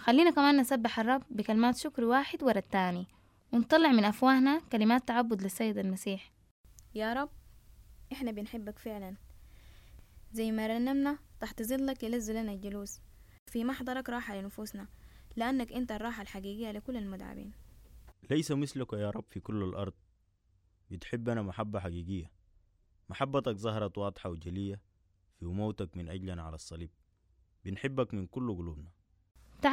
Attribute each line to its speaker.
Speaker 1: خلينا كمان نسبح الرب بكلمات شكر واحد ورا التاني ونطلع من أفواهنا كلمات تعبد للسيد المسيح
Speaker 2: يا رب احنا بنحبك فعلا زي ما رنمنا تحت ظلك يلز لنا الجلوس في محضرك راحة لنفوسنا لأنك أنت الراحة الحقيقية لكل المدعبين
Speaker 3: ليس مثلك يا رب في كل الأرض بتحبنا محبة حقيقية محبتك ظهرت واضحة وجلية في موتك من أجلنا على الصليب بنحبك من كل قلوبنا